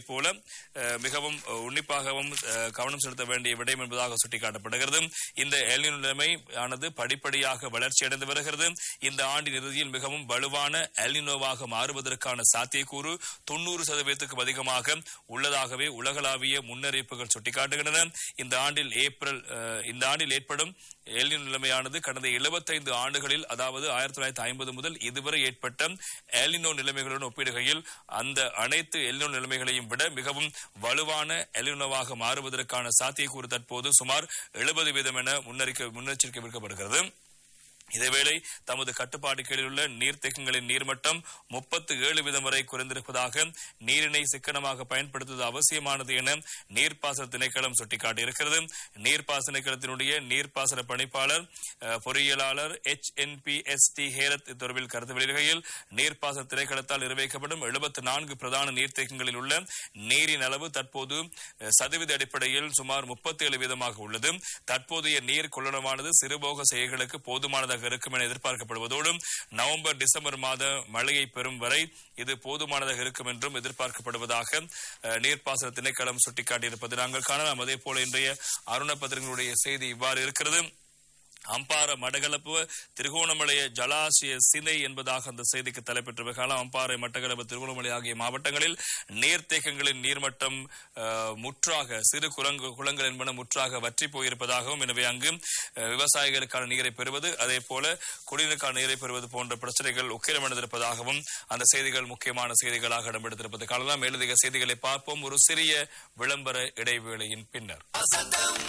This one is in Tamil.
போல அஹ், மிகவும் உன்னிப்பாகவும் அஹ், கவனம் செலுத்த வேண்டிய விடயம் என்பதாக சுட்டிக்காட்டப்படுகிறது இந்த எல்னினோ நிலைமை ஆனது படிப்படியாக வளர்ச்சியடைந்து வருகிறது இந்த ஆண்டின் இறுதியில் மிகவும் வலுவான எல்னினோவாக மாறுவதற்கான சாத்தியக்கூறு தொண்ணூறு சதவீதத்துக்கும் அதிகமாக உள்ளதாகவே உலகளாவிய முன்னறிவிப்புகள் சுட்டிக்காட்டுகின்றன இந்த ஆண்டில் ஏப்ரல் அஹ், இந்த ஆண்டில் ஏற்படும் எல்னினோ நிலைமையானது கடந்த 75 ஆண்டுகளில் அதாவது ஆயிரத்தி தொள்ளாயிரத்தி ஐம்பது முதல் இதுவரை ஏற்பட்ட எல்னினோ நிலைமைகளுடன் ஒப்பிடுகையில் அந்த அனைத்து எல்னினோ நிலைமைகளையும் விட மிகவும் வலுவான எல்னினோவாக மாறுவதற்கான சாத்தியக்கூறு தற்போது சுமார் எழுபது வீதம் என முன்னறிக்கை முன்னெச்சரிக்கை விடுக்கப்படுகிறது இதேவேளை தமது கட்டுப்பாடு கீழில் உள்ள நீர்த்தேக்கங்களின் நீர்மட்டம் முப்பத்து ஏழு வீதம் வரை குறைந்திருப்பதாக நீரினை சிக்கனமாக பயன்படுத்துவது அவசியமானது என நீர்ப்பாசன திணைக்களம் சுட்டிக்காட்டியிருக்கிறது நீர்ப்பாசன திணைக்களத்தினுடைய நீர்ப்பாசன பணிப்பாளர் அஹ், பொறியியலாளர் H N P S D Herath தொடர்பில் கருத்து வெளியிடுகையில் நீர்ப்பாசன திணைக்களத்தால் நிறைவேற்றப்படும் எழுபத்தி நான்கு பிரதான நீர்த்தேக்கங்களில் உள்ள நீரின் அளவு தற்போது அஹ், சதவீத அடிப்படையில் சுமார் முப்பத்தி ஏழு வீதமாக உள்ளது தற்போதைய நீர் கொள்ளளவானது சிறுபோக செயல்களுக்கு போதுமானதாக இருக்கும் என எதிர்பார்க்கப்படுவதோடு நவம்பர் டிசம்பர் மாத மழையை பெறும் வரை இது போதுமானதாக இருக்கும் என்றும் எதிர்பார்க்கப்படுவதாக அஹ், நீர்ப்பாசன திணைக்களம் சுட்டிக்காட்டியிருப்பது நாங்கள் காணலாம் அதே போல இன்றைய அருணப்பத்திரங்களுடைய செய்தி இவ்வாறு இருக்கிறது அம்பார மடகளப்பு திருகோணமலை ஜலாசய சினை என்பதாக அந்த செய்திக்கு தலைப்பெற்ற காலம் அம்பாறை மட்டக்களப்பு திருகோணமலை ஆகிய மாவட்டங்களில் நீர்த்தேக்கங்களின் நீர்மட்டம் அஹ், முற்றாக சிறு குளங்கு குளங்கள் என்பன முற்றாக வற்றி போயிருப்பதாகவும் எனவே அங்கு அஹ், விவசாயிகளுக்கான நீரை பெறுவது அதே போல குடிநீருக்கான நீரை பெறுவது போன்ற பிரச்சனைகள் உக்கிரமடைந்திருப்பதாகவும் அந்த செய்திகள் முக்கியமான செய்திகளாக இடம்பெடுத்திருப்பது காணலாம் மேலதிக செய்திகளை பார்ப்போம் ஒரு சிறிய விளம்பர இடைவேளையின் பின்னர்